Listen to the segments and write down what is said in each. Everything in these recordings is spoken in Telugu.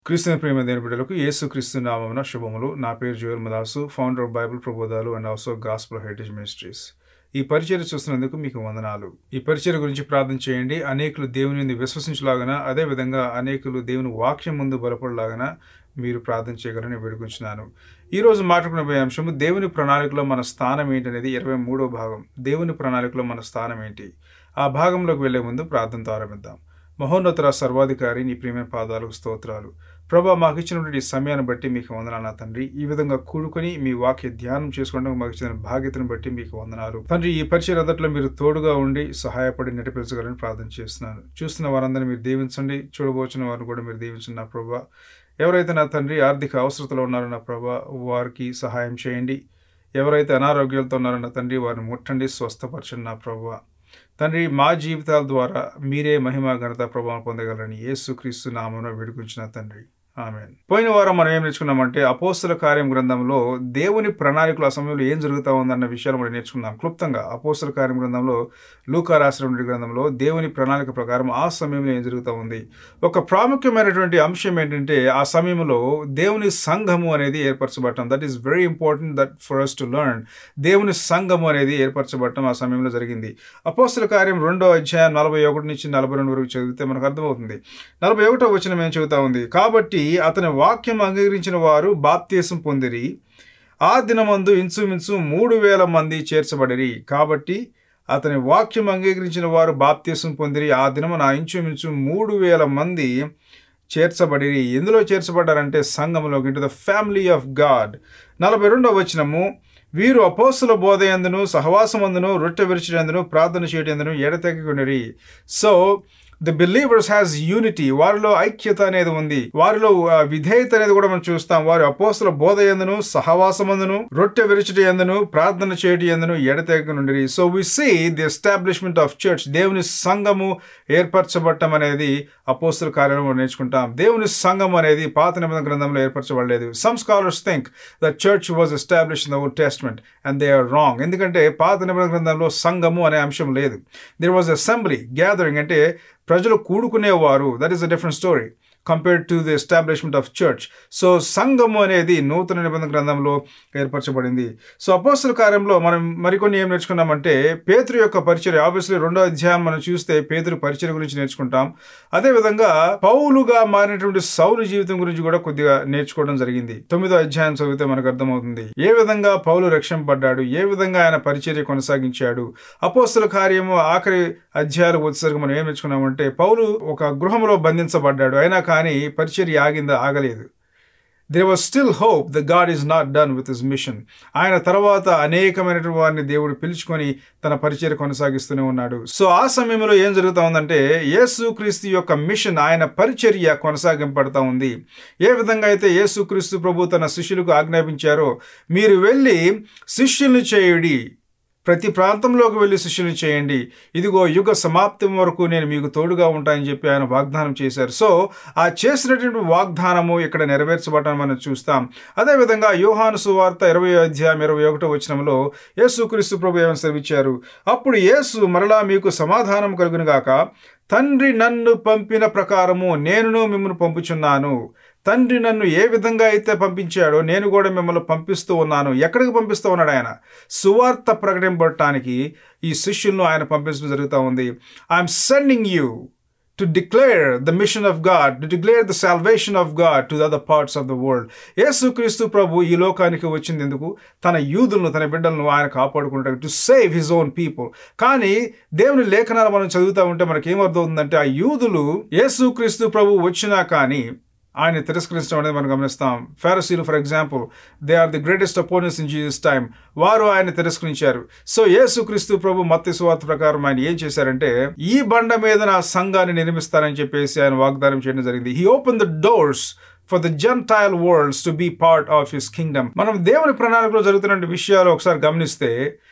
క్రీస్తుని ప్రేమ దేని బిడ్డలకు యేసు క్రీస్తు నామమున శుభములు నా పేరు Joel Madasu founder of Bible ప్రబోధాలు and also gospel heritage ministries ఈ పరిచయం చూస్తున్నందుకు మీకు వందనాలు ఈ పరిచయం గురించి ప్రార్థన చేయండి అనేకులు దేవుని మీద విశ్వసించలాగన అదే విధంగా అనేకులు దేవుని వాక్యం ముందు బలపడలాగన మీరు ప్రార్థన చేయగలని వేడుకుంటున్నాను ఈ రోజు మాట్లాడుకునే అంశము దేవుని ప్రణాళికలో మన స్థానం ఏంటనేది ఇరవై మూడో భాగం దేవుని ప్రణాళికలో మన స్థానం ఏంటి ఆ భాగంలోకి వెళ్లే ముందు ప్రార్థనతో ఆరంభిద్దాం మహోన్నతర సర్వాధికారి నీ ప్రేమ పాదాలకు స్తోత్రాలు ప్రభా మాకు ఇచ్చినటువంటి ఈ సమయాన్ని బట్టి మీకు వందనాలు నా తండ్రి ఈ విధంగా కూడుకొని మీ వాక్య ధ్యానం చేసుకోవడం మాకు ఇచ్చిన బాధ్యతను బట్టి మీకు వందనాలు తండ్రి ఈ పరిచయం అంతట్లో మీరు తోడుగా ఉండి సహాయపడి నడిపించగలని ప్రార్థన చేస్తున్నాను చూస్తున్న వారందరినీ మీరు దీవించండి చూడబోచిన వారిని కూడా మీరు దీవించండి నా ప్రభా ఎవరైతే నా తండ్రి ఆర్థిక అవసరతలో ఉన్నారో నా ప్రభా వారికి సహాయం చేయండి ఎవరైతే అనారోగ్యాలతో ఉన్నారో నా తండ్రి వారిని ముట్టండి స్వస్థపరచండి నా ప్రభా తండ్రి మా జీవితాల ద్వారా మీరే మహిమ ఘనత ప్రభావం పొందగలని యేసుక్రీస్తు నామను వేడుకుంచిన తండ్రి ఆమె పోయిన వారం మనం ఏం నేర్చుకున్నామంటే అపోస్తుల కార్యం గ్రంథంలో దేవుని ప్రణాళికల సమయంలో ఏం జరుగుతూ ఉందన్న విషయాలు మనం నేర్చుకున్నాం క్లుప్తంగా అపోస్తుల కార్యం గ్రంథంలో లూకా రాసిన గ్రంథంలో దేవుని ప్రణాళిక ప్రకారం ఆ సమయంలో ఏం జరుగుతూ ఉంది ఒక ప్రాముఖ్యమైనటువంటి అంశం ఏంటంటే ఆ సమయంలో దేవుని సంఘము అనేది ఏర్పరచబడటం that is very important that for us to learn దేవుని సంఘము అనేది ఏర్పరచబడటం ఆ సమయంలో జరిగింది అపోస్తుల కార్యం రెండో అధ్యాయం నలభై ఒకటి నుంచి నలభై రెండు వరకు చదివితే మనకు అర్థమవుతుంది నలభై ఒకటో వచ్చిన ఏం చెబుతా ఉంది కాబట్టి అతని వాక్యం అంగీకరించిన వారు బాప్తీసం పొందిరి ఆ దినమందు ఇంచుమించు మూడు వేల మంది చేర్చబడిరి కాబట్టి అతని వాక్యం అంగీకరించిన వారు బాప్తీసం పొందిరి ఆ దినమున ఇంచుమించు మూడు వేల మంది చేర్చబడిరి ఎందులో చేర్చబడ్డారంటే సంఘంలో into the family of God నలభై రెండవ వచనము వీరు అపోస్తుల బోధయందును సహవాసమందును రొట్టె విరిచినందును ప్రార్థన చేయటందును ఎడతెగకొనిరి so the believers has unity వారిలో ఐక్యత అనేది ఉంది వారిలో విధేయత అనేది కూడా మనం చూస్తాం వారి అపోస్తుల బోధ ఎందును సహవాసమందును రొట్టె విరుచుట ఎందును ప్రార్థన చేయటి ఎందును ఎడతెగ నుండి so we see the establishment of church దేవుని సంఘము ఏర్పరచబడటం అనేది అపోస్తుల కార్యంలో నేర్చుకుంటాం దేవుని సంఘం అనేది పాత నిబంధన గ్రంథంలో ఏర్పరచబడలేదు some scholars think the church was establish in the Old Testament and they are wrong ఎందుకంటే పాత నిబంధన గ్రంథంలో సంఘము అనే అంశం లేదు దిర్ వాజ్ అసెంబ్లీ గ్యాదరింగ్ అంటే ప్రజలు కూడుకునేవారు that is a different story compared to the establishment of church so సంఘము అనేది నూతన నిబంధన గ్రంథంలో ఏర్పరచబడింది సో అపోస్తుల కార్యంలో మనం మరికొన్ని ఏం నేర్చుకున్నామంటే పేతురు యొక్క పరిచయం ఆబ్వియస్లీ రెండో అధ్యాయం మనం చూస్తే పేతురు పరిచయం గురించి నేర్చుకుంటాం అదేవిధంగా పౌలుగా మారినటువంటి సౌలు జీవితం గురించి కూడా కొద్దిగా నేర్చుకోవడం జరిగింది తొమ్మిదో అధ్యాయం చదివితే మనకు అర్థమవుతుంది ఏ విధంగా పౌలు రక్షింపబడ్డాడు ఏ విధంగా ఆయన పరిచర్య కొనసాగించాడు అపోస్తుల కార్యము ఆఖరి అధ్యాయాలు వచ్చేసరికి మనం ఏం నేర్చుకున్నామంటే పౌలు ఒక గృహంలో బంధించబడ్డాడు అయినా కానీ పరిచర్య ఆగిందా ఆగలేదు there was still hope the God is not done with his mission ఆయన తర్వాత అనేకమైనటువంటి వారిని దేవుడు పిలుచుకొని తన పరిచయం కొనసాగిస్తూనే ఉన్నాడు సో ఆ సమయంలో ఏం జరుగుతూ ఉందంటే యేసు క్రీస్తు యొక్క మిషన్ ఆయన పరిచర్య కొనసాగింపడతా ఉంది ఏ విధంగా అయితే యేసు క్రీస్తు ప్రభు తన శిష్యులకు ఆజ్ఞాపించారో మీరు వెళ్ళి శిష్యుల్ని చేయుడి ప్రతి ప్రాంతంలోకి వెళ్ళి శిష్యులు చేయండి ఇదిగో యుగ సమాప్తం వరకు నేను మీకు తోడుగా ఉంటానని చెప్పి ఆయన వాగ్దానం చేశారు సో ఆ చేసినటువంటి వాగ్దానము ఇక్కడ నెరవేర్చబడటం మనం చూస్తాం అదేవిధంగా యోహాను సువార్త ఇరవై అధ్యాయం ఇరవై ఒకటో వచనంలో యేసుక్రీస్తు ప్రభు ఏమని సెలవిచ్చారు అప్పుడు యేసు మరలా మీకు సమాధానం కలుగునుగాక తండ్రి నన్ను పంపిన ప్రకారము నేనును మిమ్మల్ని పంపుచున్నాను తండ్రి నన్ను ఏ విధంగా అయితే పంపించాడో నేను కూడా మిమ్మల్ని పంపిస్తూ ఉన్నాను ఎక్కడికి పంపిస్తూ ఉన్నాడు ఆయన సువార్త ప్రకటింపడటానికి ఈ శిష్యులను ఆయన పంపించడం జరుగుతూ ఉంది I'm sending you to declare the mission of God to declare the salvation of God to the other parts of the world యేసుక్రీస్తు ప్రభు ఈ లోకానికి వచ్చింది ఎందుకు తన యూదులను తన బిడ్డలను ఆయన కాపాడుకుంటాడు to save his own people కానీ దేవుని లేఖనాలు మనం చదువుతూ ఉంటే మనకి ఏమర్థమవుతుందంటే ఆ యూదులు యేసుక్రీస్తు ప్రభు వచ్చినా కానీ ఆయన తిరస్కరించడం అనేది మనం గమనిస్తాం ఫారసీలు for example they are the greatest opponents in Jesus time వారు ఆయన తిరస్కరించారు సో యేసుక్రీస్తు ప్రభు మత్తి సువార్త ప్రకారం ఆయన ఏం చేశారంటే ఈ బండ మీద నా సంఘాన్ని నిర్మిస్తానని చెప్పేసి ఆయన వాగ్దానం చేయడం జరిగింది he open the doors for the Gentile worlds to be part of his kingdom మనం దేవుని ప్రణాళికలో జరుగుతున్న విషయాలు ఒకసారి గమనిస్తే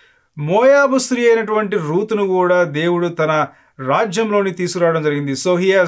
మోయాబు స్త్రీ అయినటువంటి రూతును కూడా దేవుడు తన రాజ్యంలోని తీసుకురావడం జరిగింది so he has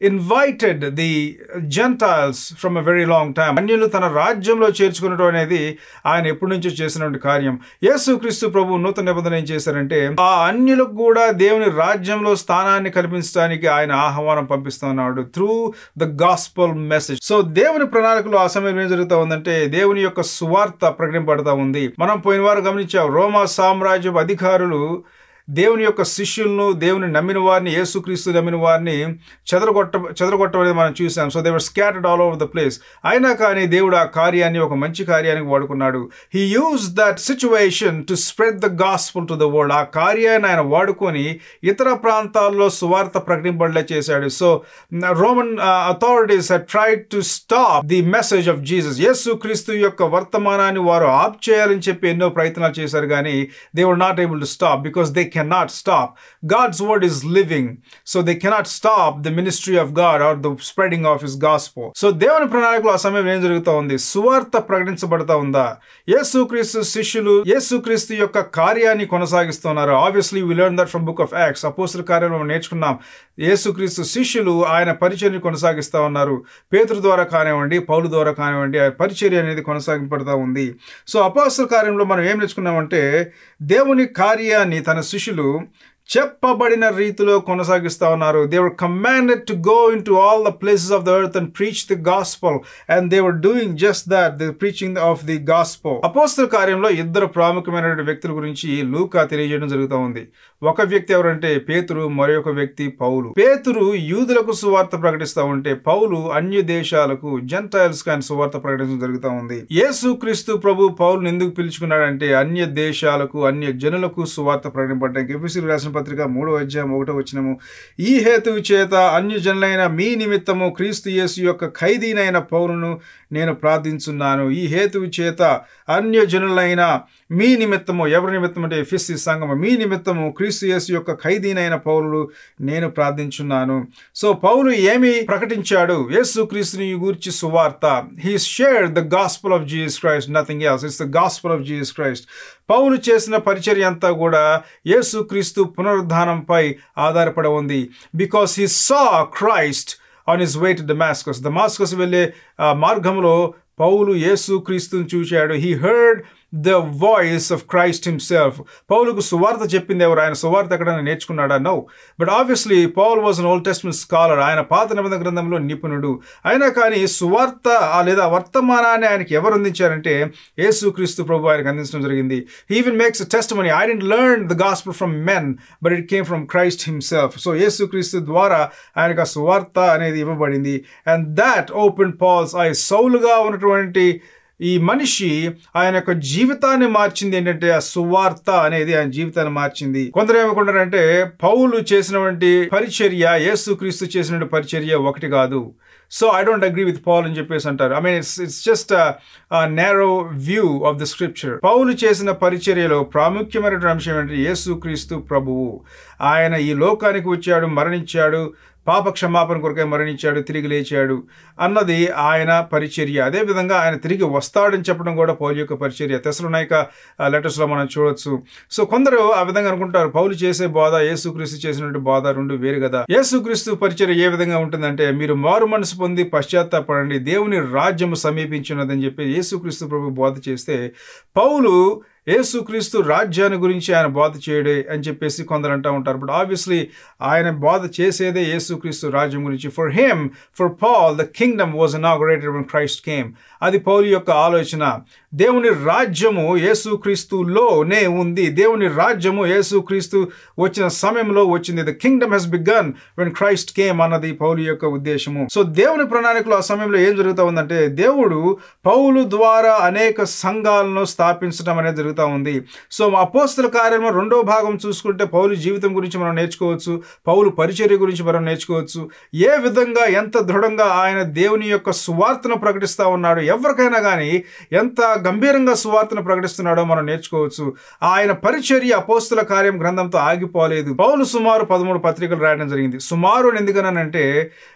invited the Gentiles from a very long time అన్యులు తన రాజ్యంలో చేర్చుకునడం అనేది ఆయన ఎప్పటి నుంచో చేసినటువంటి కార్యం యేసుక్రీస్తు ప్రభు నూతన నిబంధన ఏం చేశారంటే ఆ అన్యులకు కూడా దేవుని రాజ్యంలో స్థానాన్ని కల్పించడానికి ఆయన ఆహ్వానం పంపిస్తున్నాడు through the gospel message so దేవుని ప్రణాళికలో ఆ సమయం ఏం జరుగుతా ఉందంటే దేవుని యొక్క సువార్త ప్రకటింపబడతా ఉంది మనం పోయిన వారు గమనించాం రోమా సామ్రాజ్యం అధికారులు దేవుని యొక్క శిష్యులను దేవుని నమ్మిన వారిని యేసుక్రీస్తు నమ్మిన వారిని చెదరగొట్ట చెదరగొట్టడం అనేది మనం చూసాం so they were scattered all over the place అయినా కానీ దేవుడు ఆ కార్యాన్ని ఒక మంచి కార్యానికి వాడుకున్నాడు he use that situation to spread the gospel to the world ఆ కార్యాన్ని ఆయన వాడుకొని ఇతర ప్రాంతాల్లో సువార్త ప్రకటింపడలే చేశాడు so Roman authorities tried to stop the message of Jesus యేసుక్రీస్తు యొక్క వర్తమానాన్ని వారు ఆప్ చేయాలని చెప్పి ఎన్నో ప్రయత్నాలు చేశారు కానీ they were not able to stop because they cannot stop. God's word is living, so they cannot stop the ministry of God or the spreading of His gospel. So దేవుని ప్రణాళికలో ఆ సమయం ఏం జరుగుతూ ఉంది సువార్త ప్రకటించబడతా ఉందా యేసుక్రీస్తు శిష్యులు యేసుక్రీస్తు యొక్క కార్యాన్ని కొనసాగిస్తున్నారు obviously we learn that from book of Acts అపోస్తుల కార్యాలు మనం నేర్చుకున్నాం యేసుక్రీస్తు శిష్యులు ఆయన పరిచర్ని కొనసాగిస్తూ ఉన్నారు పేతురు ద్వారా కానివ్వండి పౌలు ద్వారా కానివ్వండి ఆ పరిచర్య అనేది కొనసాగింపబడతా ఉంది సో అపోస్తుల కార్యంలో మనం ఏం నేర్చుకున్నామంటే దేవుని కార్యాన్ని తన శిష్యులు చెప్పబడిన రీతిలో కొనసాగిస్తా ఉన్నారు they were commanded to go into all the places of the earth and preach the gospel and they were doing just that the preaching of the gospel అపోస్తుల కార్యంలో ఇద్దరు ప్రాముఖ్యమైనటువంటి వ్యక్తుల గురించి లూకా తెలియజేయడం జరుగుతూ ఉంది ఒక వ్యక్తి ఎవరంటే పేతురు మరొక వ్యక్తి పౌలు పేతురు యూదులకు సువార్త ప్రకటిస్తూ ఉంటే పౌలు అన్య దేశాలకు జెంటైల్స్ కానీ సువార్త ప్రకటించడం జరుగుతూ ఉంది యేసు క్రీస్తు ప్రభు పౌలుని ఎందుకు పిలుచుకున్నాడంటే అన్య దేశాలకు అన్య జనులకు సువార్త ప్రకటింపడానికి ఎఫ్ఎస్సీ రాసిన పత్రిక మూడో అధ్యాయం ఒకటో వచ్చినము ఈ హేతువు చేత అన్యజనులైన మీ నిమిత్తము క్రీస్తు యేసు యొక్క ఖైదీనైన పౌరును నేను ప్రార్థించున్నాను ఈ హేతువు చేత అన్యజనులైన మీ నిమిత్తము ఎవరి నిమిత్తం అంటే ఎఫ్ఎస్సి సంఘము మీ నిమిత్తము క్రీస్తు యేసు యొక్క ఖైదీనైన పౌరులు నేను ప్రార్థించున్నాను సో పౌలు ఏమి ప్రకటించాడు యేసు క్రీస్తుని గురించి సువార్త he share the gospel of Jesus Christ nothing else it's the gospel of Jesus Christ పౌలు చేసిన పరిచర్య అంతా కూడా యేసుక్రీస్తు పునరుద్ధానంపై ఆధారపడి ఉంది because he saw Christ on his way to Damascus Damascus వెళ్ళే మార్గంలో పౌలు యేసు క్రీస్తుని చూశాడు he heard the voice of Christ himself పౌలుకు సువార్త చెప్పింది ఎవరు ఆయన సువార్త ఎక్కడైనా నేర్చుకున్నాడా no but obviously Paul was an Old Testament scholar ఆయన పాత నిబంధన గ్రంథంలో నిపుణుడు అయినా కానీ సువార్త లేదా వర్తమానాన్ని ఆయనకి ఎవరు అందించారంటే యేసు క్రీస్తు ప్రభు ఆయనకు అందించడం జరిగింది even makes testimony I didn't learn the gospel from men but it came from Christ himself so యేసు క్రీస్తు ద్వారా ఆయనకు ఆ సువార్త అనేది ఇవ్వబడింది and that open Paul's eye సౌలుగా ఉన్నటువంటి ఈ మనిషి ఆయన యొక్క జీవితాన్ని మార్చింది ఏంటంటే ఆ సువార్త అనేది ఆయన జీవితాన్ని మార్చింది కొందరు ఏమనుకుంటారంటే పౌలు చేసినటువంటి పరిచర్య యేసు క్రీస్తు చేసిన పరిచర్య ఒకటి కాదు so I don't agree with Paul అని చెప్పేసి అంటారు I mean it's it's just narrow view of the scripture పౌలు చేసిన పరిచర్యలో ప్రాముఖ్యమైనటువంటి అంశం ఏంటంటే యేసు క్రీస్తు ప్రభువు ఆయన ఈ లోకానికి వచ్చాడు మరణించాడు పాప క్షమాపణ కొరకే మరణించాడు తిరిగి లేచాడు అన్నది ఆయన పరిచర్య అదేవిధంగా ఆయన తిరిగి వస్తాడని చెప్పడం కూడా పౌలు యొక్క పరిచర్య తెసలునాయక లెటర్స్లో మనం చూడొచ్చు సో కొందరు ఆ విధంగా అనుకుంటారు పౌలు చేసే బోధ యేసుక్రీస్తు చేసినటువంటి బోధ రెండు వేరు కదా యేసుక్రీస్తు పరిచర్య ఏ విధంగా ఉంటుందంటే మీరు మారు మనసు పొంది పశ్చాత్తాపడండి దేవుని రాజ్యము సమీపించున్నదని చెప్పి యేసుక్రీస్తు ప్రభు బోధ చేస్తే పౌలు యేసుక్రీస్తు రాజ్యాన్ని గురించి ఆయన బోధ చేయడే అని చెప్పేసి కొందరు అంటూ ఉంటారు బట్ ఆబ్వియస్లీ ఆయన బోధ చేసేదే యేసుక్రీస్తు రాజ్యం గురించి for him for Paul the kingdom was inaugurated when Christ came అది పౌలు యొక్క ఆలోచన దేవుని రాజ్యము యేసుక్రీస్తులోనే ఉంది దేవుని రాజ్యము యేసుక్రీస్తు వచ్చిన సమయంలో వచ్చింది the kingdom has begun when Christ came అన్నది పౌలు యొక్క ఉద్దేశము సో దేవుని ప్రణాళికలో ఆ సమయంలో ఏం జరుగుతూ ఉందంటే దేవుడు పౌలు ద్వారా అనేక సంఘాలను స్థాపించడం అనేది జరుగుతూ ఉంది సో అపోస్తుల కార్యంలో రెండో భాగం చూసుకుంటే పౌలు జీవితం గురించి మనం నేర్చుకోవచ్చు పౌలు పరిచర్య గురించి మనం నేర్చుకోవచ్చు ఏ విధంగా ఎంత దృఢంగా ఆయన దేవుని యొక్క సువార్తను ప్రకటిస్తూ ఉన్నాడు ఎవరికైనా కానీ ఎంత గంభీరంగా సువార్తను ప్రకటిస్తున్నాడో మనం నేర్చుకోవచ్చు ఆయన పరిచర్య అపోస్తుల కార్యం గ్రంథంతో ఆగిపోలేదు పౌలు సుమారు పదమూడు పత్రికలు రాయడం జరిగింది సుమారు అని ఎందుకనంటే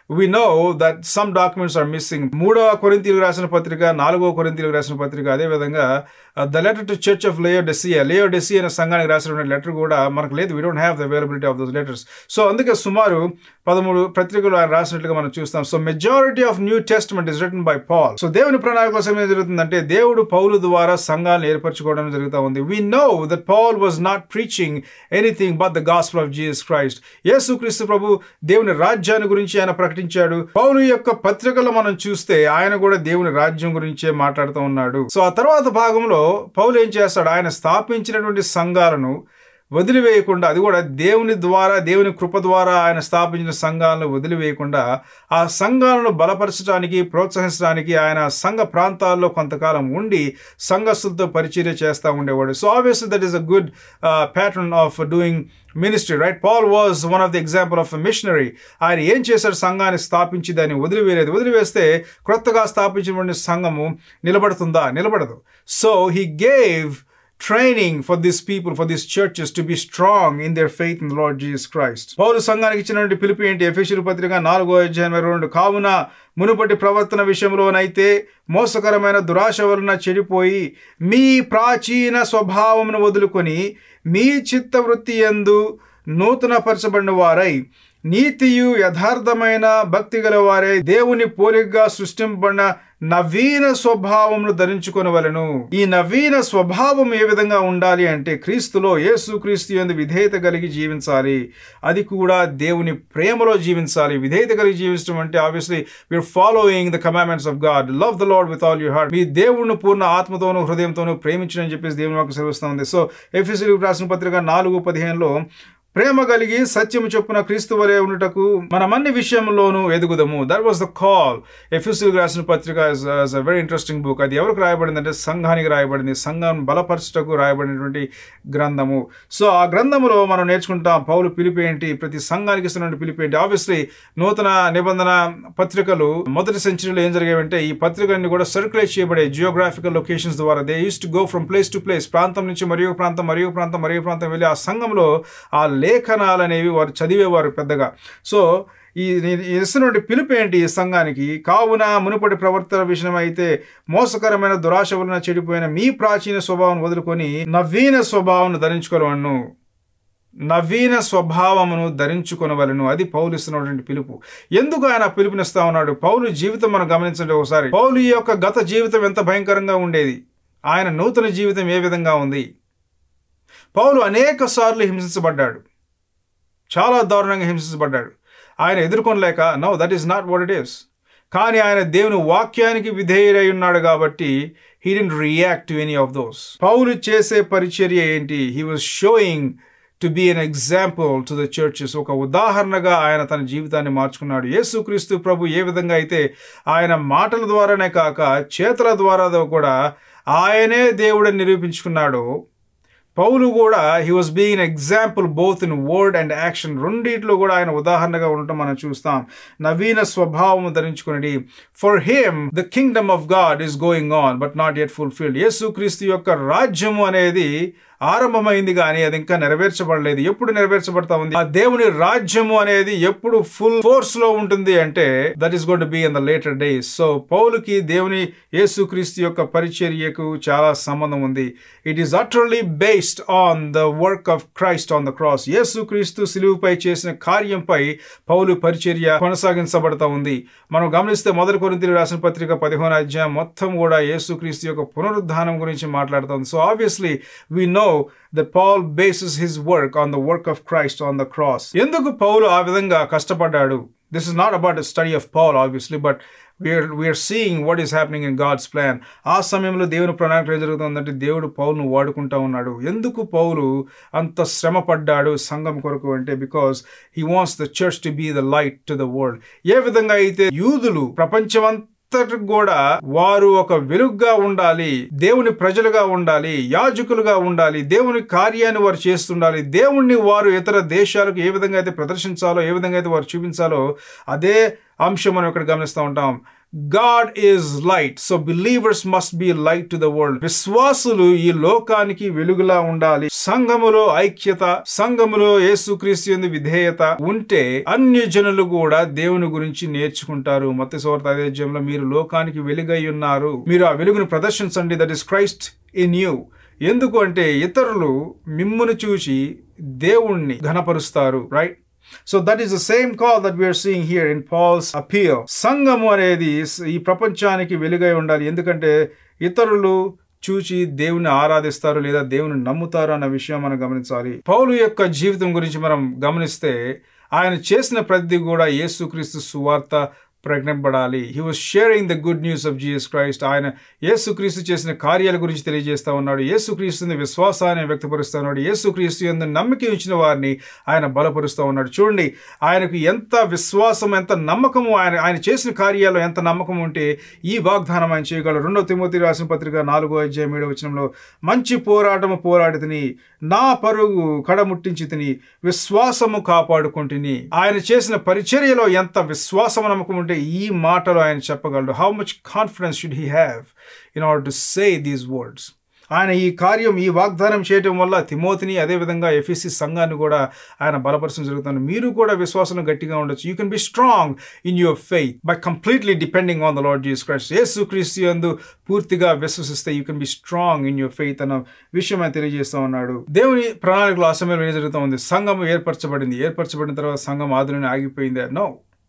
we know that some documents are missing. మూడవ కొరింతీలకు రాసిన పత్రిక నాలుగవ కొరింతీలకు రాసిన పత్రిక అదేవిధంగా the letter to church of Laodicea Laodicea అనే సంఘానికి రాసిన లెటర్ కూడా మనకు లేదు we don't have the availability of those letters so అందుకే సుమారు పదమూడు పత్రికలు ఆయన రాసినట్లుగా మనం చూస్తాం so majority of New Testament is written by Paul so దేవుని ప్రణాళిక కోసం ఏం జరుగుతుందంటే దేవుడు పౌలు ద్వారా సంఘాలను ఏర్పరచుకోవడం జరుగుతూ ఉంది we know that Paul was not preaching anything but the gospel of Jesus Christ యేసుక్రీస్తు ప్రభు దేవుని రాజ్యాన్ని గురించి ఆయన ప్రకటించాడు పౌలు యొక్క పత్రికలో మనం చూస్తే ఆయన కూడా దేవుని రాజ్యం గురించే మాట్లాడుతూ ఉన్నాడు సో ఆ తర్వాత భాగంలో పౌలు ఏం చేస్తాడు ఆయన స్థాపించినటువంటి సంఘాలను వదిలివేయకుండా అది కూడా దేవుని ద్వారా దేవుని కృప ద్వారా ఆయన స్థాపించిన సంఘాలను వదిలివేయకుండా ఆ సంఘాలను బలపరచడానికి ప్రోత్సహించడానికి ఆయన సంఘ ప్రాంతాల్లో కొంతకాలం ఉండి సంఘస్థులతో పరిచర్య చేస్తూ ఉండేవాడు so obviously that is a good pattern of doing ministry right Paul was one of the example of missionary ఆయన ఏం చేశాడు సంఘాన్ని స్థాపించి దాన్ని వదిలివేయలేదు వదిలివేస్తే క్రొత్తగా స్థాపించినటువంటి సంఘము నిలబడుతుందా నిలబడదు so he gave training for this people for this churches to be strong in their faith in Lord Jesus Christ పౌరు సంఘానికి ఇచ్చినటువంటి పిలుపు ఏంటి ఎఫెషియల్ పత్రిక నాలుగో అధ్యాయం ఇరవై రెండు కావున మునుపటి ప్రవర్తన విషయంలోనైతే మోసకరమైన దురాశ వలన చెడిపోయి మీ ప్రాచీన స్వభావమును వదులుకొని మీ చిత్తవృత్తి ఎందు నూతనపరచబడిన వారై నీతియు యథార్థమైన భక్తి గల వారే దేవుని పోలికగా సృష్టింపబడిన నవీన స్వభావమును ధరించుకొనవలను ఈ నవీన స్వభావం ఏ విధంగా ఉండాలి అంటే క్రీస్తులో యేసు క్రీస్తు ఎందు విధేయత కలిగి జీవించాలి అది కూడా దేవుని ప్రేమలో జీవించాలి విధేయత కలిగి జీవించడం అంటే obviously we're following the commandments of God love the Lord with all you heart మీ దేవుడిని పూర్ణ ఆత్మతోనూ హృదయంతోనూ ప్రేమించని చెప్పేసి దేవుని మాకు సెలవుస్తుంది సో ఎఫ్ఎస్సీ రాసిన పత్రిక నాలుగు పదిహేనులో ప్రేమ కలిగి సత్యము చొప్పున క్రీస్తు వలె ఉండుటకు మనమన్ని విషయంలోనూ ఎదుగుదము దట్ వాస్ ద కాల్ ఎఫ్ఎస్సీ రాసిన పత్రిక అ వెరీ ఇంట్రెస్టింగ్ బుక్ అది ఎవరికి రాయబడింది అంటే సంఘానికి రాయబడింది సంఘం బలపరచుటకు రాయబడినటువంటి గ్రంథము సో ఆ గ్రంథములో మనం నేర్చుకుంటాం పౌలు పిలిపి ఏంటి ప్రతి సంఘానికి ఇస్తున్న పిలిపి ఏంటి ఆబ్వియస్లీ నూతన నిబంధన పత్రికలు మొదటి సెంచరీలో ఏం జరిగేవంటే ఈ పత్రికలన్నీ కూడా సర్క్యులేట్ చేయబడే జియోగ్రాఫికల్ లొకేషన్స్ ద్వారా they use to go from place to place ప్రాంతం నుంచి మరియు ప్రాంతం మరియు ప్రాంతం మరియు ప్రాంతం వెళ్ళి ఆ సంఘంలో ఆ లేఖనాలు అనేవి వారు చదివేవారు పెద్దగా సో ఈ ఇస్తున్నటువంటి పిలుపు ఏంటి ఈ సంఘానికి కావున మునుపటి ప్రవర్తన విషయం అయితే మోసకరమైన దురాశ వలన చెడిపోయిన మీ ప్రాచీన స్వభావం వదులుకొని నవీన స్వభావం ధరించుకోవలను నవీన స్వభావమును ధరించుకొనవలను అది పౌలు ఇస్తున్నటువంటి పిలుపు ఎందుకు ఆయన పిలుపునిస్తా ఉన్నాడు పౌలు జీవితం మనం గమనించండి ఒకసారి పౌలు యొక్క గత జీవితం ఎంత భయంకరంగా ఉండేది ఆయన నూతన జీవితం ఏ విధంగా ఉంది పౌలు అనేక సార్లు హింసించబడ్డాడు చాలా దారుణంగా హింసించబడ్డాడు ఆయన ఎదుర్కొనలేక no that is not what it is కానీ ఆయన దేవుని వాక్యానికి విధేయుడై ఉన్నాడు కాబట్టి he didn't react to any of those పౌలు చేసే పరిచర్య ఏంటి he was showing to be an example to the churches ఒక ఉదాహరణగా ఆయన తన జీవితాన్ని మార్చుకున్నాడు యేసుక్రీస్తు ప్రభు ఏ విధంగా అయితే ఆయన మాటల ద్వారానే కాక చేతల ద్వారా కూడా ఆయనే దేవుడని నిరూపించుకున్నాడో పౌలు కూడా he was being example both in word and action రెండిట్లో కూడా ఆయన ఉదాహరణగా ఉండటం మనం చూస్తాం నవీన స్వభావం ధరించుకుని for him the kingdom of God is going on but not yet fulfilled యేసుక్రీస్తు యొక్క రాజ్యము అనేది ఆరంభమైంది కానీ అది ఇంకా నెరవేర్చబడలేదు ఎప్పుడు నెరవేర్చబడతా ఉంది ఆ దేవుని రాజ్యము అనేది ఎప్పుడు ఫుల్ ఫోర్స్ లో ఉంటుంది అంటే that is gonna be in the later days సో పౌలుకి దేవుని యేసుక్రీస్తు యొక్క పరిచర్యకు చాలా సంబంధం ఉంది it is utterly based on the work of Christ on the cross యేసుక్రీస్తు సిలువుపై చేసిన కార్యంపై పౌలు పరిచర్య కొనసాగించబడతా ఉంది మనం గమనిస్తే మొదటి కొరింతలు రాసిన పత్రిక పదిహేను అధ్యాయం మొత్తం కూడా యేసుక్రీస్తు యొక్క పునరుద్ధానం గురించి మాట్లాడుతుంది so obviously we know that Paul bases his work on the work of Christ on the cross. ఎందుకు పౌలు ఆ విధంగా కష్టపడ్డాడు this is not about study of Paul obviously but we're we're seeing what is happening in God's plan ఆ సమయంలో దేవుని ప్రణాళిక ఏం జరుగుతుందంటే దేవుడు పౌలును వాడుకుంటా ఉన్నాడు ఎందుకు పౌలు అంత శ్రమ పడ్డాడు సంఘం కొరకు అంటే because he wants the church to be the light to the world ఏ విధంగా అయితే యూదులు ప్రపంచమంతా అంతటి కూడా వారు ఒక వెలుగుగా ఉండాలి దేవుని ప్రజలుగా ఉండాలి యాజకులుగా ఉండాలి దేవుని కార్యాన్ని వారు చేస్తుండాలి దేవుణ్ణి వారు ఇతర దేశాలకు ఏ విధంగా అయితే ప్రదర్శించాలో ఏ విధంగా అయితే వారు చూపించాలో అదే అంశం మనం ఇక్కడ గమనిస్తూ ఉంటాం God is light so believers must be light to the world విశ్వాసులు ఈ లోకానికి వెలుగులా ఉండాలి సంఘములో ఐక్యత సంఘములో యేసుక్రీస్తు యందు విధేయత ఉంటే అన్య జనులు కూడా దేవుని గురించి నేర్చుకుంటారు మత సోర్త అధ్యాయంలో మీరు లోకానికి వెలుగై ఉన్నారు మీరు ఆ వెలుగును ప్రదర్శించండి that is Christ in you ఎందుకు అంటే ఇతరులు మిమ్మును చూసి దేవుణ్ణి ఘనపరుస్తారు right so that is the same call that we're seeing here in Paul's appear సంఘము అనేది ఈ ప్రపంచానికి వెలుగై ఉండాలి ఎందుకంటే ఇతరులు చూచి దేవుని ఆరాధిస్తారు లేదా దేవుని నమ్ముతారు అన్న విషయం మనం గమనించాలి పౌలు యొక్క జీవితం గురించి మనం గమనిస్తే ఆయన చేసిన ప్రతి కూడా యేసుక్రీస్తు సువార్త ప్రజ్ఞపడాలి he was sharing the good news of Jesus Christ ఆయన యేసుక్రీస్తు చేసిన కార్యాల గురించి తెలియజేస్తా ఉన్నాడు యేసుక్రీస్తుని విశ్వాసాన్ని వ్యక్తపరుస్తా ఉన్నాడు యేసుక్రీస్తు ఎందు నమ్మకం ఇచ్చిన వారిని ఆయన బలపరుస్తూ ఉన్నాడు చూడండి ఆయనకు ఎంత విశ్వాసం ఎంత నమ్మకము ఆయన ఆయన చేసిన కార్యాలు ఎంత నమ్మకం ఉంటే ఈ వాగ్దానం ఆయన చేయగలరు రెండో తిమోతి రాసిన పత్రిక నాలుగో అధ్యాయం ఏడో వచనంలో మంచి పోరాటము పోరాడి తిని నా పరుగు కడముట్టించి తిని విశ్వాసము కాపాడుకుంటుని ఆయన చేసిన పరిచర్యలో ఎంత విశ్వాసం నమ్మకం ఉంటే ఈ మాటలు ఆయన చెప్పగలడు how much confidence should he have in order to say these words ఆయన ఈ కార్యం ఈ వాగ్దానం చేయటం వల్ల తిమోతిని అదేవిధంగా ఎఫ్ఎస్సి సంఘాన్ని కూడా ఆయన బలపరచడం జరుగుతుంది మీరు కూడా విశ్వాసం గట్టిగా ఉండొచ్చు you can be strong in your faith by completely depending on the Lord Jesus Christ యేసు క్రీస్తు యందు పూర్తిగా విశ్వసిస్తే you can be strong in your faith అన్న విషయం ఆయన తెలియజేస్తూ ఉన్నాడు దేవుని ప్రణాళికలో ఆ సమయంలో ఏం జరుగుతూ ఉంది సంఘం ఏర్పరచబడింది ఏర్పరచబడిన తర్వాత సంఘం ఆదిలోనే ఆగిపోయింది no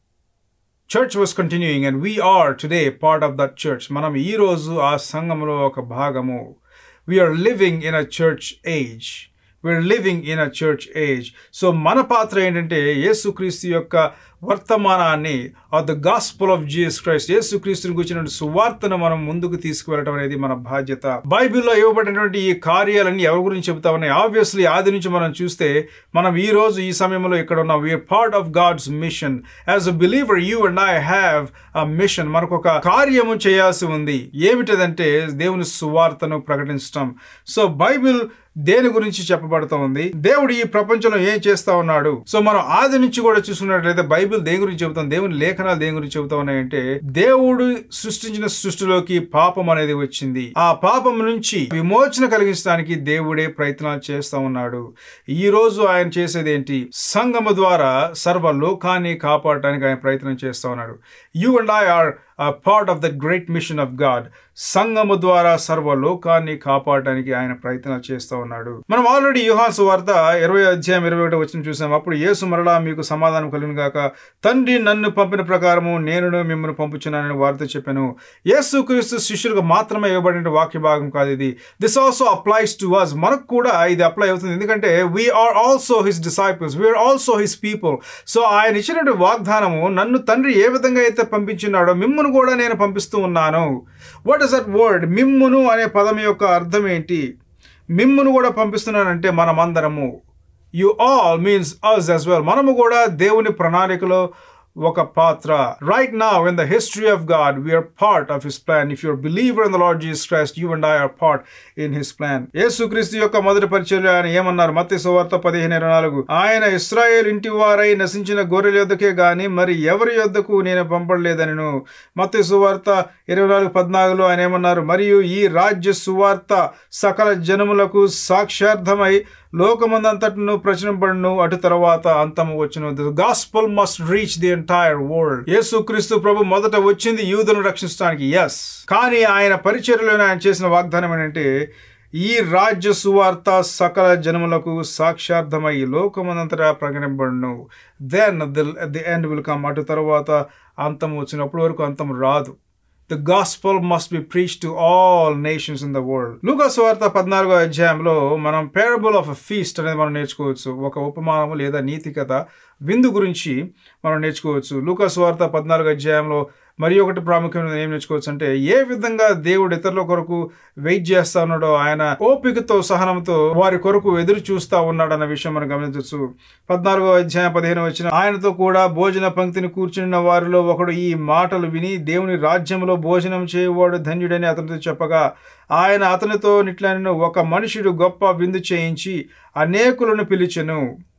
church was continuing and we're today part of that church మనం ఈ రోజు ఆ సంఘంలో ఒక భాగము we're living in a church age we're living in a church age so మన పాత్ర ఏంటంటే యేసుక్రీస్తు యొక్క వర్తమానాన్ని of the gospel of Jesus Christ యేసుక్రీస్తుని గురించిన సువార్తను మనం ముందుకు తీసుకువెళ్ళడం అనేది మన బాధ్యత బైబిల్లో ఇవ్వబడినటువంటి ఈ కార్యాలన్నీ ఎవరి గురించి చెబుతా ఉన్నాయి ఆబ్వియస్లీ ఆది నుంచి మనం చూస్తే మనం ఈ రోజు ఈ సమయంలో ఇక్కడ ఉన్నాం we are part of God's mission as a believer you and I have a mission మనకు ఒక కార్యము చేయాల్సి ఉంది ఏమిటదంటే దేవుని సువార్తను ప్రకటించడం సో బైబిల్ దేని గురించి చెప్పబడుతూ ఉంది దేవుడు ఈ ప్రపంచంలో ఏం చేస్తా ఉన్నాడు సో మనం ఆది నుంచి కూడా చూసుకున్నట్లయితే బైబిల్ దేని గురించి చెబుతాం దేవుని లేఖనాలు దేని గురించి చెబుతా ఉన్నాయంటే దేవుడు సృష్టించిన సృష్టిలోకి పాపం అనేది వచ్చింది ఆ పాపం నుంచి విమోచన కలిగించడానికి దేవుడే ప్రయత్నాలు చేస్తా ఉన్నాడు ఈ రోజు ఆయన చేసేది ఏంటి సంగము ద్వారా సర్వ లోకాన్ని కాపాడటానికి ఆయన ప్రయత్నం చేస్తా ఉన్నాడు you and I are part of the great mission of God సంగము ద్వారా సర్వ లోకాన్ని కాపాడటానికి ఆయన ప్రయత్నాలు చేస్తూ ఉన్నాడు మనం ఆల్రెడీ యుహాసు వార్త ఇరవై అధ్యాయం ఇరవై ఒకటి వచ్చిన చూసాం అప్పుడు యేసు మరలా మీకు సమాధానం కలిగిన గాక తండ్రి నన్ను పంపిన ప్రకారము నేను మిమ్మల్ని పంపుచున్నానని వార్త చెప్పాను యేసు క్రీస్తు శిష్యులకు మాత్రమే ఇవ్వబడిన వాక్య భాగం కాదు ఇది this also applies to us మనకు కూడా ఇది అప్లై అవుతుంది ఎందుకంటే we are also his disciples we are also his people so ఆయన ఇచ్చినటువంటి వాగ్దానము నన్ను తండ్రి ఏ విధంగా అయితే పంపించినాడో మిమ్మల్ని కూడా నేను పంపిస్తూ ఉన్నాను వాట్ ఇస్ దట్ వర్డ్ మిమ్మును అనే పదం యొక్క అర్థం ఏంటి మిమ్మును కూడా పంపిస్తున్నానంటే మనమందరము you all means us as well మనము కూడా దేవుని ప్రణాళికలో ఒక పాత్ర రైట్ నా in the history of God we are part of his plan if your believer in the Lord Jesus Christ you and I are part in his plan యేసుక్రీస్తు యొక్క మొదటి పరిచయం ఆయన ఏమన్నారు మత్తి సువార్త పదిహేను ఇరవై నాలుగు ఆయన ఇస్రాయేల్ ఇంటి వారై నశించిన గొర్రెల యొద్దకే గాని మరి ఎవరి యొద్దకు నేను పంపడలేదనను మత్తి సువార్త ఇరవై నాలుగు పద్నాలుగులో ఆయన ఏమన్నారు మరియు ఈ రాజ్య సువార్త సకల జనములకు సాక్షార్థమై లోకమందంతటను ప్రచురింపబడును అటు తర్వాత అంతము వచ్చును the gospel must reach the entire world యేసుక్రీస్తు ప్రభు మొదట వచ్చింది యూదులను రక్షించడానికి ఎస్ కానీ ఆయన పరిచర్యలోనే ఆయన చేసిన వాగ్దానం ఏంటంటే ఈ రాజ్య సువార్త సకల జనములకు సాక్షార్థమై లోకమందంతటా ప్రకటింపబడును then the the end will come అటు తర్వాత అంతం వచ్చినప్పటి వరకు అంతం రాదు the gospel must be preach to all nations in the world లూకాస్ వార్త పద్నాలుగో అధ్యాయంలో మనం పేరబుల్ ఆఫ్ అ ఫీస్ట్ అనేది మనం నేర్చుకోవచ్చు ఒక ఉపమానము లేదా నీతి కథ విందు గురించి మనం నేర్చుకోవచ్చు లూకాస్ వార్త పద్నాలుగు అధ్యాయంలో మరి ఒకటి ప్రాముఖ్యమైన ఏం నేర్చుకోవచ్చు అంటే ఏ విధంగా దేవుడు ఇతరుల కొరకు వెయిట్ చేస్తా ఉన్నాడో ఆయన ఓపికతో సహనంతో వారి కొరకు ఎదురు చూస్తా ఉన్నాడు అన్న విషయం మనం గమనించవచ్చు పద్నాలుగో అధ్యాయం పదిహేను వచ్చిన ఆయనతో కూడా భోజన పంక్తిని కూర్చున్న వారిలో ఒకడు ఈ మాటలు విని దేవుని రాజ్యంలో భోజనం చేయవాడు ధన్యుడని అతనితో చెప్పగా ఆయన అతనితో నిట్లను ఒక మనుషుడు గొప్ప విందు చేయించి అనేకులను పిలిచెను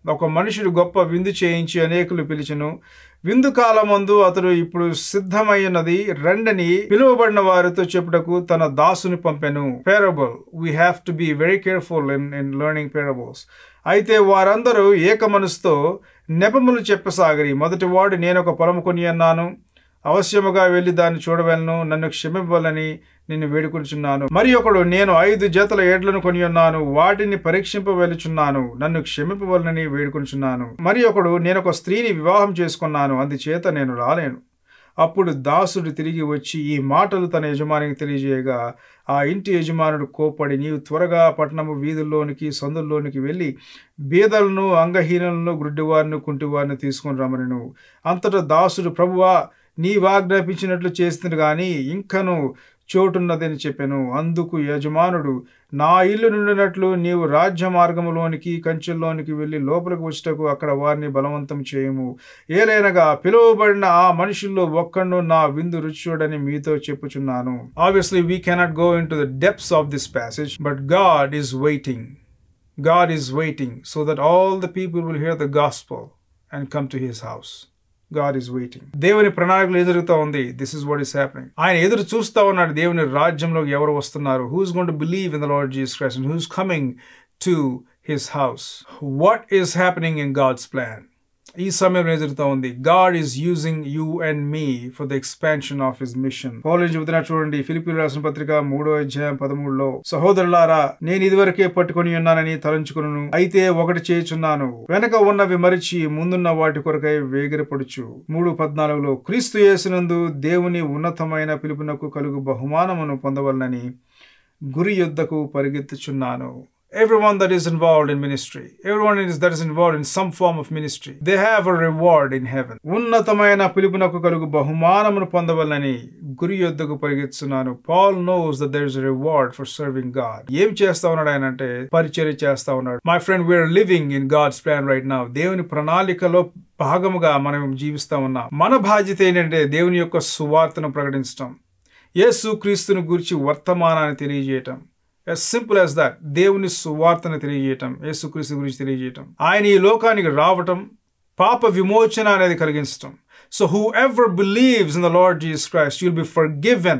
ఒక మనుషుడు గొప్ప విందు చేయించి అనేకులు పిలిచెను విందు కాలమందు అతడు ఇప్పుడు సిద్ధమైనది రండని పిలువబడిన వారితో చెప్పుటకు తన దాసుని పంపెను parable we have to be very careful in in learning parables అయితే వారందరూ ఏక మనసుతో నెపములు చెప్పసాగరి మొదటి వాడు నేను ఒక పొలం కొని అన్నాను అవశ్యముగా వెళ్ళి దాన్ని చూడవలను నన్ను క్షమింపవలని నిన్ను వేడుకొనిచున్నాను మరి ఒకడు నేను ఐదు జతల ఏడ్లను కొని ఉన్నాను వాటిని పరీక్షింపవెలుచున్నాను నన్ను క్షమింపవలనని వేడుకొనిచున్నాను మరి ఒకడు నేను ఒక స్త్రీని వివాహం చేసుకున్నాను అందుచేత నేను రాలేను అప్పుడు దాసుడు తిరిగి వచ్చి ఈ మాటలు తన యజమానికి తెలియజేయగా ఆ ఇంటి యజమానుడు కోపడి నీవు త్వరగా పట్టణము వీధుల్లోనికి సందుల్లోనికి వెళ్ళి బీదలను అంగహీనులను గుడ్డివారిని కుంటివారిని తీసుకుని రమ్మను అంతటా దాసుడు ప్రభువా నీవాజ్ఞాపించినట్లు చేస్తుంది కానీ ఇంకను చోటున్నదని చెప్పాను అందుకు యజమానుడు నా ఇల్లు నుండినట్లు నీవు రాజ్య మార్గములోనికి కంచెల్లోనికి వెళ్ళి లోపలికి వచ్చటకు అక్కడ వారిని బలవంతం చేయము ఏలైనగా పిలువబడిన ఆ మనుషుల్లో ఒక్కడు నా విందు రుచోడని మీతో చెప్పుచున్నాను obviously we cannot go into the depths of this passage but God is waiting God is waiting so that all the people will hear the gospel and come to his house God is waiting దేవుని ప్రణాళికలు ఎదురుతా ఉంది this is what is happening ఆయన ఎదురు చూస్తా ఉన్నాడు దేవుని రాజ్యంలోకి ఎవరు వస్తున్నారు who's gonna believe in the Lord Jesus Christ who's coming to his house what is happening in God's plan ఈ సమయం ఎదురుతా ఉంది God is using you and me for the expansion of his mission పౌలు చెబుతున్నా చూడండి ఫిలిపి రాసిన పత్రిక మూడో అధ్యాయం పదమూడులో సహోదరులారా నేను ఇదివరకే పట్టుకొని ఉన్నానని తలంచుకును అయితే ఒకటి చేయుచున్నాను వెనక ఉన్నవి మరిచి ముందున్న వాటి కొరకై వేగిరపడుచు మూడు పద్నాలుగులో క్రీస్తు యేసునందు దేవుని ఉన్నతమైన పిలుపునకు కలుగు బహుమానమును పొందవలనని గురి యుద్ధకు పరిగెత్తుచున్నాను everyone that is involved in ministry everyone is that is involved in some form of ministry they have a reward in heaven ఉన్నతమైన పిలుపునకు కలుగు బహుమానమును పొందవలనని గురి యొద్దకు పరిగెత్తుతున్నాను Paul knows that there is reward for serving God ఏం చేస్తా ఉన్నాడు ఆయన అంటే పరిచర్య చేస్తా ఉన్నాడు my friend we are living in God's plan right now దేవుని ప్రణాళికలో భాగముగా మనం జీవిస్తా ఉన్నాం మన బాధ్యత ఏంటంటే దేవుని యొక్క సువార్తను ప్రకటించడం యేసు క్రీస్తుని గురించి వర్తమానాన్ని తెలియజేయటం ఎస్ సింపుల్ యాజ్ దట్ దేవుని సువార్తను తెలియజేయటం యేసుక్రీస్తు గురించి తెలియజేయటం ఆయన ఈ లోకానికి రావటం పాప విమోచన అనేది కలిగించటం so whoever believes in the Lord Jesus Christ you'll be forgiven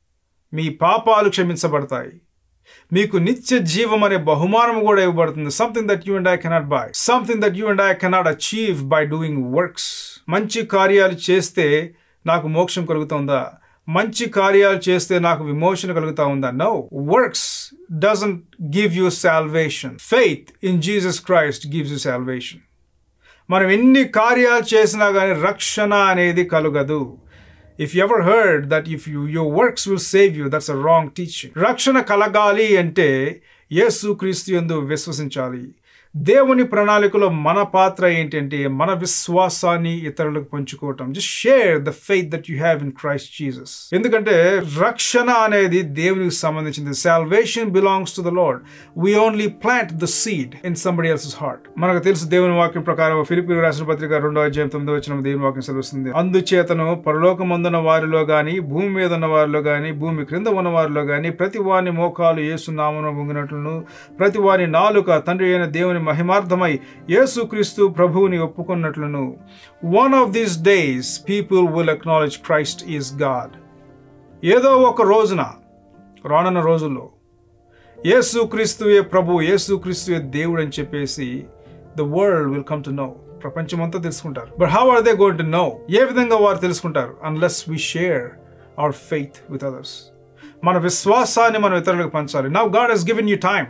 మీ పాపాలు క్షమించబడతాయి మీకు నిత్య జీవం అనే బహుమానం కూడా ఇవ్వబడుతుంది something that you and I cannot buy something that you and I cannot achieve by doing works మంచి కార్యాలు చేస్తే నాకు మోక్షం కలుగుతుందా మంచి కార్యాలు చేస్తే నాకు విమోచన కలుగుతా ఉందా no works doesn't give you salvation faith in Jesus Christ gives you salvation మనం ఎన్ని కార్యాలు చేసినా కానీ రక్షణ అనేది కలుగదు if ever heard that if you your works will save you that's a wrong teaching రక్షణ కలగాలి అంటే యేసు క్రీస్తు ఎందు విశ్వసించాలి దేవుని ప్రణాళికలో మన పాత్ర ఏంటంటే మన విశ్వాసాన్ని ఇతరులకు పంచుకోవటం just share the faith that you have in Christ Jesus ఎందుకంటే రక్షణ అనేది దేవునికి సంబంధించింది salvation belongs to the Lord we only plant the seed in somebody else's heart మనకు తెలుసు దేవుని వాక్యం ప్రకారం ఫిలిపి రాసిన పత్రిక రెండో అధ్యాయం తొమ్మిదో వచ్చిన దేవుని వాక్యం సెలవుస్తుంది అందుచేతను పరలోకమందున్న వారిలో గాని భూమి మీద ఉన్న వారిలో గాని భూమి క్రింద ఉన్న వారిలో గాని ప్రతి వాని మోకాలు యేసునామను పొంగినట్లును ప్రతి వాని నాలుక తండ్రి అయిన దేవుని మహిమార్థమై యేసుక్రీస్తు ప్రభువుని ఒప్పుకున్నట్లును one of these days people will acknowledge Christ is God ఏదో ఒక రోజున రానున్న రోజుల్లో యేసుక్రీస్తువే ప్రభు యేసుక్రీస్తువే దేవుడు అని చెప్పేసి the world will come to know ప్రపంచమంతా తెలుసుకుంటారు but how are they going to know ఏ విధంగా వారు తెలుసుకుంటారు unless we share our faith with others మన విశ్వాసాన్ని మనం ఇతరులకు పంచాలి now God he's given you time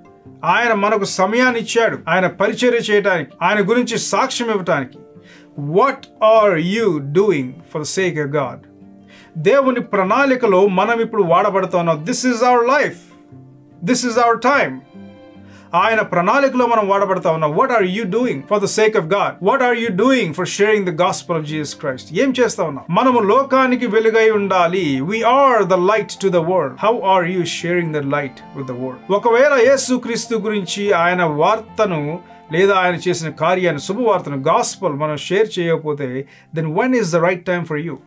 ఆయన మనకు సమయాన్ని ఇచ్చాడు ఆయన పరిచర్య చేయడానికి ఆయన గురించి సాక్ష్యం ఇవ్వటానికి what are you doing for the sake of God దేవుని ప్రణాళికలో మనం ఇప్పుడు వాడబడుతున్నాం this is our life this is our time ఆయన ప్రణాళికలో మనం వాడబడతా ఉన్నాం what are you doing for the sake of God what are you doing for sharing the gospel of Jesus Christ ఏం చేస్తా ఉన్నాం మనము లోకానికి వెలుగై ఉండాలి we are the light to the world how are you sharing the light with the world ఒకవేళ యేసు క్రీస్తు గురించి ఆయన వార్తను లేదా ఆయన చేసిన కార్యాన్ని శుభవార్తను గాస్పల్ మనం షేర్ చేయకపోతే then one is the right time for you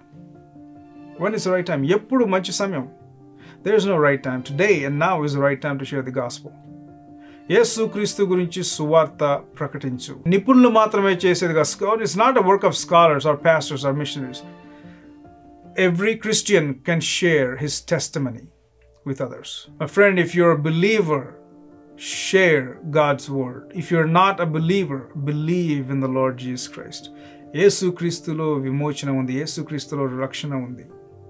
one is the right time ఎప్పుడు మంచి సమయం there is no right time today and now is the right time to share the gospel యేసు క్రీస్తు గురించి సువార్త ప్రకటించు నిపుణులు మాత్రమే చేసేదిగా it's not a work of scholars or pastors or missionaries every Christian can share his testimony with others. My friend, if you're a believer, share God's word. If you're not a believer, believe in the Lord Jesus Christ. యేసు క్రీస్తులో విమోచన ఉంది యేసు క్రీస్తులో రక్షణ ఉంది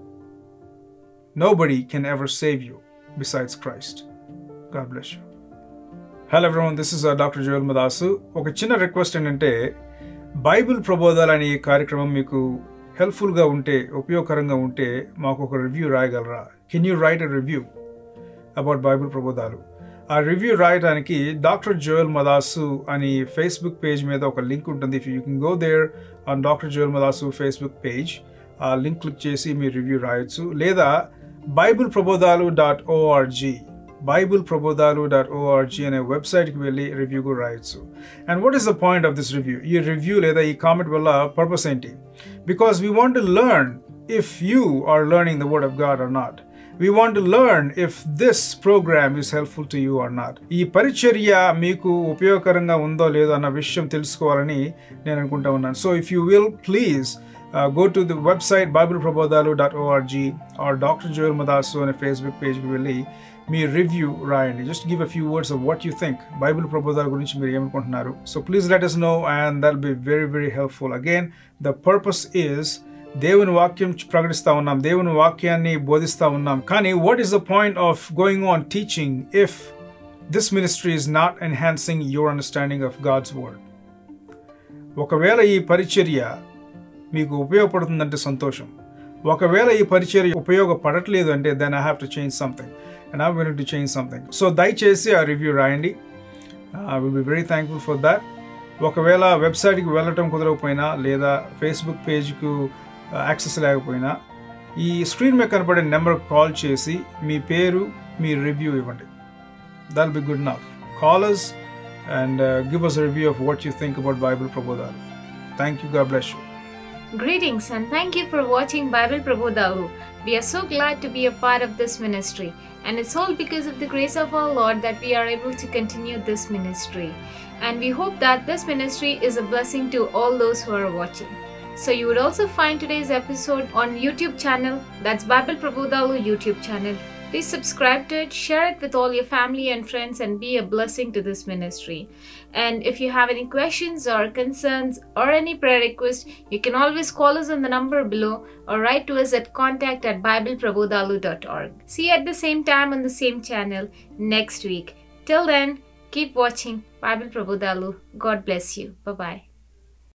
nobody can ever save you besides Christ God bless you hello everyone this is doctor Joel Madasu ఒక చిన్న రిక్వెస్ట్ ఏంటంటే బైబిల్ ప్రబోధాలు అనే ఈ కార్యక్రమం మీకు హెల్ప్ఫుల్గా ఉంటే ఉపయోగకరంగా ఉంటే మాకు ఒక రివ్యూ రాయగలరా can you write a review about Bible Prabodhalu ఆ రివ్యూ రాయడానికి డాక్టర్ జోయల్ మదాసు అని ఫేస్బుక్ పేజ్ మీద ఒక లింక్ ఉంటుంది if you can go there on doctor Joel Madasu Facebook page ఆ లింక్ క్లిక్ చేసి మీ రివ్యూ రాయొచ్చు లేదా Bible Prabodhalu dot O R G Bible Prabodhalu dot O R G అనే వెబ్సైట్కి వెళ్ళి రివ్యూ కూడా రాయొచ్చు and what is the point of this review ఈ రివ్యూ లేదా ఈ కామెంట్ వల్ల పర్పస్ ఏంటి because we want to learn if you are learning the word of God or not we want to learn if this program is helpful to you or not ఈ పరిచర్య మీకు ఉపయోగకరంగా ఉందో లేదో అన్న విషయం తెలుసుకోవాలని నేను అనుకుంటా ఉన్నాను so if you will please go to the website Bible Prabodhalu dot O R G or doctor Joel Madasu అనే ఫేస్బుక్ పేజ్కి వెళ్ళి మీ రివ్యూ రాయండి just give a few words of what you think Bible ప్రబోధాల గురించి మీరు ఏమనుకుంటున్నారు so please let us know and that be very very helpful again the purpose is దేవుని వాక్యం ప్రకటిస్తూ ఉన్నాం దేవుని వాక్యాన్ని బోధిస్తూ ఉన్నాం కానీ what is the point of going on teaching if this ministry is not enhancing your understanding of God's word ఒకవేళ ఈ పరిచర్య మీకు ఉపయోగపడుతుందంటే సంతోషం ఒకవేళ ఈ పరిచర్య ఉపయోగపడట్లేదు అంటే then I have to change something and I will to change something so దయచేసి ఆ రివ్యూ రాయండి I will be very thankful for that ఒకవేళ వెబ్సైట్కి వెళ్ళటం కుదరకపోయినా లేదా ఫేస్బుక్ పేజ్కు యాక్సెస్ లేకపోయినా ఈ స్క్రీన్ మీద కనపడే నెంబర్కి కాల్ చేసి మీ పేరు మీ రివ్యూ ఇవ్వండి that'll be good enough callers and give us review of what you think about Bible Prabodhalu thank you God bless you Greetings and thank you for watching Bible Prabodhavu. We are so glad to be a part of this ministry, and it's all because of the grace of our Lord that we are able to continue this ministry. And we hope that this ministry is a blessing to all those who are watching. So you would also find today's episode on YouTube channel, that's Bible Prabodhavu YouTube channel. Please subscribe to it, share it with all your family and friends, and be a blessing to this ministry. And if you have any questions or concerns or any prayer requests, you can always call us on the number below or write to us at contact at bibleprabodhalu.org. See you at the same time on the same channel next week. Till then, keep watching Bible Prabodhalu. God bless you. Bye bye.